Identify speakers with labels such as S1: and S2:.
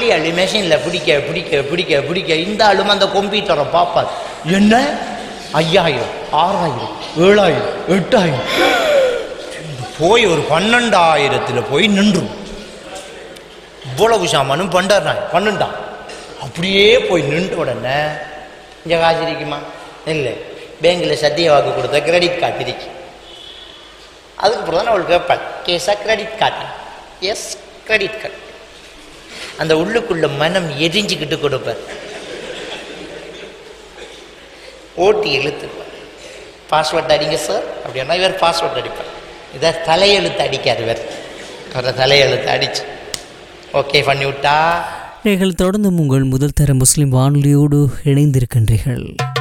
S1: அள்ளி அள்ளி மெஷினில் பிடிக்க பிடிக்க பிடிக்க பிடிக்க இந்த ஆளும் அந்த கம்ப்யூட்டரை பார்ப்பார் என்ன ஐயாயிரம் ஆறாயிரம் ஏழாயிரம் எட்டாயிரம் போய் ஒரு பன்னெண்டாயிரத்தில் போய் நின்றும் இவ்வளவு சாமானும் பண்டார் பன்னெண்டாம் அப்படியே போய் நின்ற உடனே இங்கே காசு இருக்குமா இல்லை பேங்கில் சத்திய வாக்கு கொடுத்த கிரெடிட் கார்டு இருக்கு அதுக்கப்புறம் தான் அவள் கேட்பாள் கேஸா credit card yes credit card அந்த உள்ளுக்குள்ள மனம் எரிஞ்சுக்கிட்டு கொடுப்பார் ஓட்டி இழுத்துருப்பார் பாஸ்வேர்ட் அடிங்க சார் அப்படின்னா இவர் பாஸ்வேர்ட் அடிப்பார் இதை தலையெழுத்து அடிக்கார் இவர் அவரை தலையெழுத்து அடிச்சு ஓகே பண்ணி விட்டா
S2: நீங்கள் தொடர்ந்து உங்கள் முதல் தர முஸ்லிம் வானொலியோடு இணைந்திருக்கின்றீர்கள்